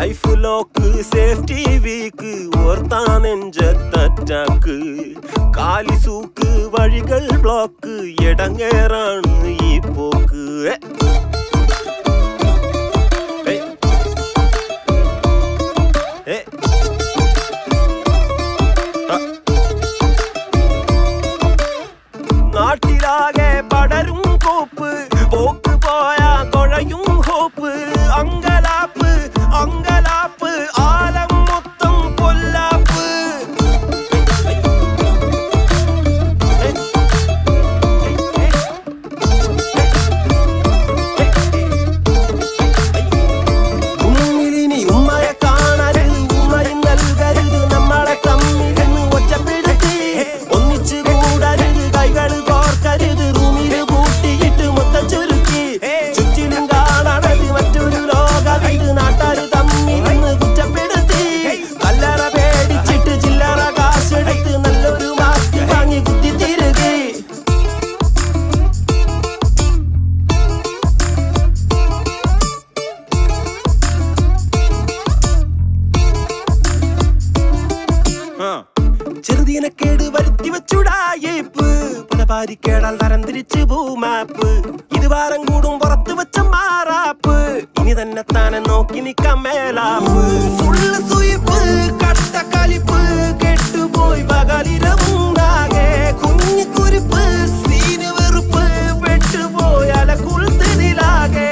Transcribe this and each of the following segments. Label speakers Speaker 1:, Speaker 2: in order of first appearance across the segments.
Speaker 1: Life lock safety week ഓർത്താൻ നെഞ്ചത്തറ്റാക്ക് കാലിസൂക്ക് വഴികൾ ബ്ലോക്ക് എടങ്ങേറാണ് ഈ പോക്ക് ഏ. ഏയ്. ഏ. ആ. നാട്ടിലാകെ പടരും കോപ്പ് പോക്ക് പോയാ കൊഴയും ഹോപ്പ് അങ്കലാപ്പ് അങ്കലാപ്പ് ആലം മൊത്തം കൊല്ലാപ്പ് ഉമ്മിലിനി ഉമ്മയെ കാണരുത് ഉമ്മയും നൽകരുത് നമ്മളെ തമ്മിലെന്ന് ഒറ്റപ്പെടുത്തി ഒന്നിച്ചു കൂടരുത് കൈകൾ കോർക്കരുത് റൂമിൽ പൂട്ടിയിട്ട് മൊത്തം ചുരുക്കി ചുറ്റിലും കാണണത് മറ്റൊരു ലോകവിത് നാട്ടാർ തമ്മിലെന്ന് കുറ്റപ്പെടുത്തി കല്ലറ പേടിച്ചിട്ട് ചില്ലറ കാശെടുത്ത് നല്ലൊരു മാസ്ക് വാങ്ങി കുത്തി തിരുകി ചെറുതീനക്കേട് വരുത്തി വെച്ചുടായേപ്പ് പല പാരിക്കേടാൽ തരം തിരിച്ച് ഭൂമാപ്പ് ഇത് വാരം കൂടും പുറത്ത് വെച്ച മാറാപ്പ് ഇനി തന്നെ താനെ നോക്കി നിക്കാൻ മേലാപ്പ് ഫുള്ള് സുയിപ്പ് കട്ട കലിപ്പ് കെട്ടുപോയി പകലിരമുണ്ടാകെ കുഞ്ഞു കുരിപ്പ് സീന് വെറുപ്പ് പെട്ടുപോയാല കുളുത്തതിലാകെ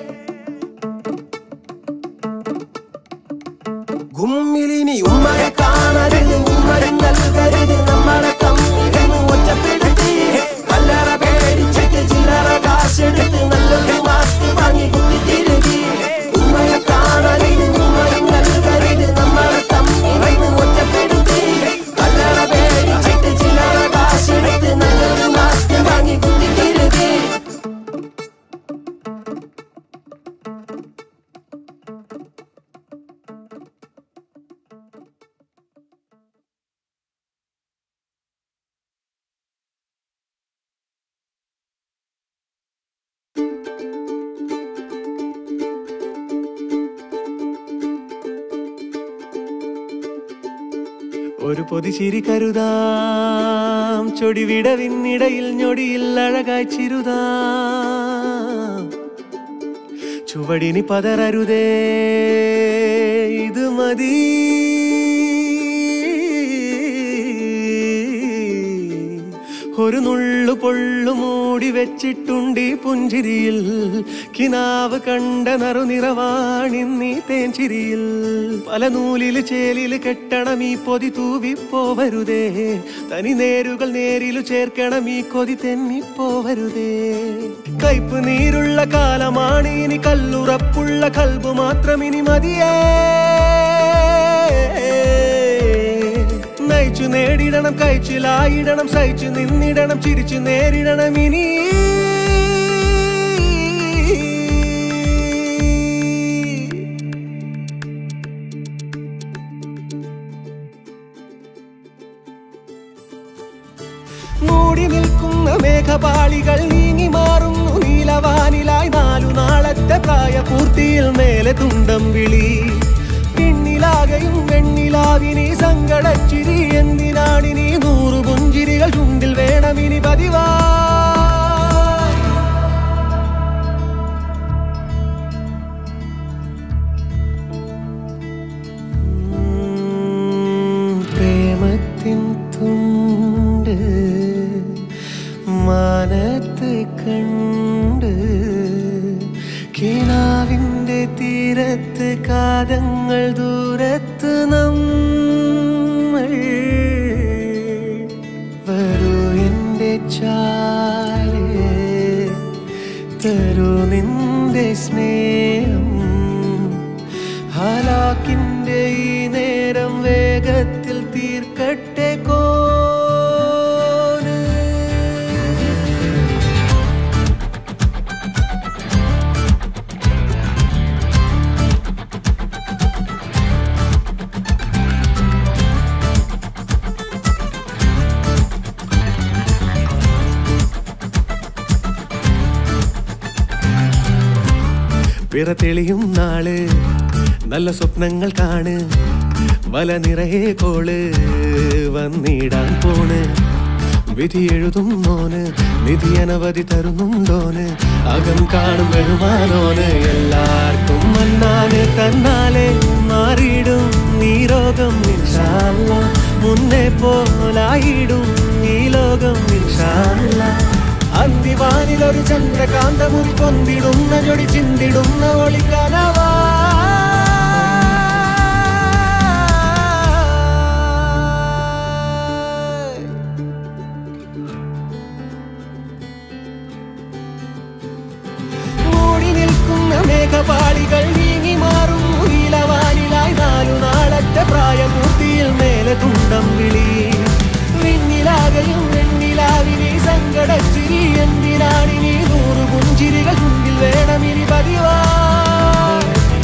Speaker 1: ഗുമ്മിലിനി ഉമ്മയെ കാണരുത് ഉമ്മയും നൽകരുത് നമ്മളെ തമ്മിലെന്ന് ഒറ്റപ്പെടുത്തി കല്ലറ പേടിച്ചിട്ട് ചില്ലറ കാശെടുത്ത് നല്ലൊരു മാസ്ക് വാങ്ങി കുത്തി തിരുകി ഉമ്മയെ കാണരുത് ഉമ്മയും നൽകരുത് നമ്മളെ തമ്മിലെന്ന് ഒറ്റപ്പെടുത്തി കല്ലറ പേടിച്ചിട്ട് ചില്ലറ കാശെടുത്ത് നല്ലൊരു മാസ്ക് വാങ്ങി കുത്തി തിരുകി
Speaker 2: ഒരു പൊതിച്ചിരി കരുതാം ചൊടിവിടവിന്നിടയിൽ ഞൊടിയിൽ അഴകായി ചിരുതാം ചുവടിനി പതറരുതേ ഇത് മതി ഒരു നുള്ളു പൊള്ളു മൂടി വെച്ചിട്ടുണ്ട് ഈ പുഞ്ചിരിയിൽ കിനാവ് കണ്ട നറുനിറവാണിന്നീ തേൻചിരിയിൽ പല നൂലില് ചേലില് കെട്ടണം ഈ പൊതി തൂവിപ്പോവരുതേ തനി നേരുകൾ നേരിലു ചേർക്കണം ഈ കൊതി തെന്നിപ്പോവരുതേ കയ്പ് നീരുള്ള കാലമാണ് ഇനി കല്ലുറപ്പുള്ള കൽബ് മാത്രം ഇനി മതിയേ നയിച്ചു നേടിടണം കഴിച്ചിലായിടണം സഹിച്ചു നിന്നിടണം ചിരിച്ചു നേരിടണം ഇനി മൂടി നിൽക്കുന്ന മേഘപാളികൾ നീങ്ങി മാറുന്നു നീലവാനിലായി നാലു നാളത്തെ പ്രായപൂർത്തിയിൽ മേലെ തുണ്ടം വിളി പിന്നിലാകെയും വെണ്ണിലാവിനി സങ്കടച്ചിരി എന്തിനാണിനി നൂറു പുഞ്ചിരികൾ ചുണ്ടിൽ വേണമിനി പതിവാ പ്രേമത്തിൻ തുണ്ട് മാനത്ത് കണ്ട് കിനാവിൻ്റെ തീരത്ത് കാതങ്ങൾ ദൂരത്ത് നമ്മൾ വരൂ എൻ്റെ ചാല് തരൂ നിന്റെ സ്നേഹം ഹലാക്കിൻ്റെ ഈ നേരം വേഗത്തിൽ തീർക്കട്ടെ കോന് പിറ തെളിയും നാള് നല്ല സ്വപ്നങ്ങൾ കാണ് വല നിറയെ കോള് വന്നിടാൻ പോണ് വിധി എഴുതുന്നോന് നിധി അനവധി തരുന്നുണ്ടോന് അകം കാണും ബഹുമാനോന് എല്ലാവർക്കും മന്നാന് തന്നാലെ മാറിയിടും നീ രോഗം ഇൻഷാല്ല മുന്നേ പോലായിടും ഈ ലോകം ഇൻഷാല്ല അന്തിവാനിലൊരു ചന്ദ്രകാന്തമുറി കൊന്തിടുന്ന ജൊടി ചിന്തിടുന്ന ഒളിക്കനവാ മൂടി നിൽക്കുന്ന മേഘപാളികൾ നീങ്ങി മാറും നീലവാനിലായി നാലു നാളത്തെ പ്രായപൂർത്തിയിൽ മേലെ തുണ്ടം വിളി വിണ്ണിലാകയും വെണ്ണിലാവിനി സങ്കടച്ചിരി എന്തിനാണിനി നൂറു പുഞ്ചിരികൾ ചുണ്ടിൽ വേണമിനി പതിവാ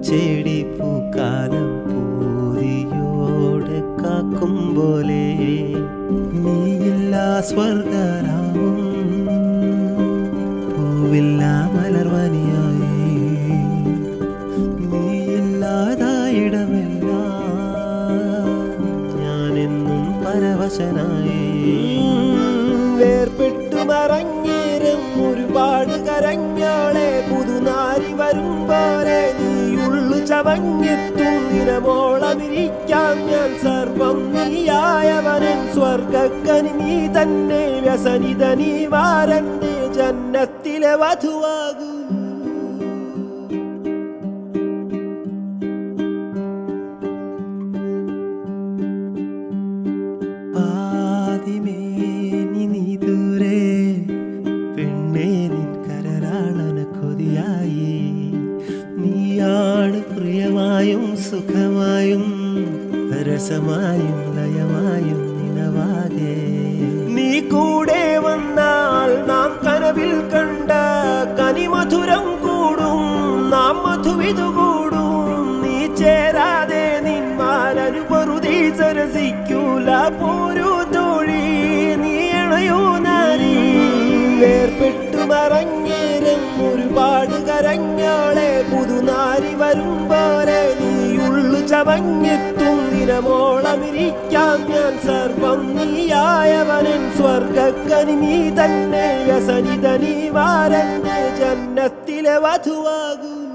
Speaker 1: ചെടി പൂക്കാലം പൂതിയോടെ കാക്കും പോലെ നീയില്ല സ്വർഗരാമം പൂവില്ല മലർവനിയായി നീയില്ലാതായിടമില്ല ഞാനെന്നും പരവശനായി വേർപെട്ടു മറങ്ങേരം ഒരുപാട് കരഞ്ഞോളെ പുതുനാരി വരും പോലെ നീയുള്ളു ചവഞ്ഞെത്തും നിരമോളമിരിക്കാം ഞാൻ സർവം നീയായവനൻ സ്വർഗക്കനി നീ തന്നെ വ്യസനിത നീ വാരന്റെ ജന്നത്തിലെ വധുവാകൂ ആദിമേനി നീ ദൂരെ പെണ്ണേ നിൻ കരരാളന കൊതിയായി നീയാണ് പ്രിയമായും സുഖമായും രസമായും ലയമായും നിനവാകെ നീ കൂടെ വന്നാൽ നാം കനവിൽ കണ്ട കനിമധുരം കൂടും നാം മധുവിതു കൂടും നീ ചേരാതെ നിന്മാരൊരു പൊറുതി സരസിക്കൂല പോരു തോഴി നീ അണയോ നാരി വേർപെട്ടു മറങ്ങേരം ഒരുപാട് കരഞ്ഞോളെ പുതുനാരി വരും പോലെ നീയുള്ളു ചവഞ്ഞെത്തും ദിനമോളമിരിക്കാം ഞാൻ സർവം നീയായവനൻ സ്വർഗക്കനി നീ തന്നെ വ്യസനിത നീ വാരന്റെ ജന്നത്തിലെ വധുവാകൂ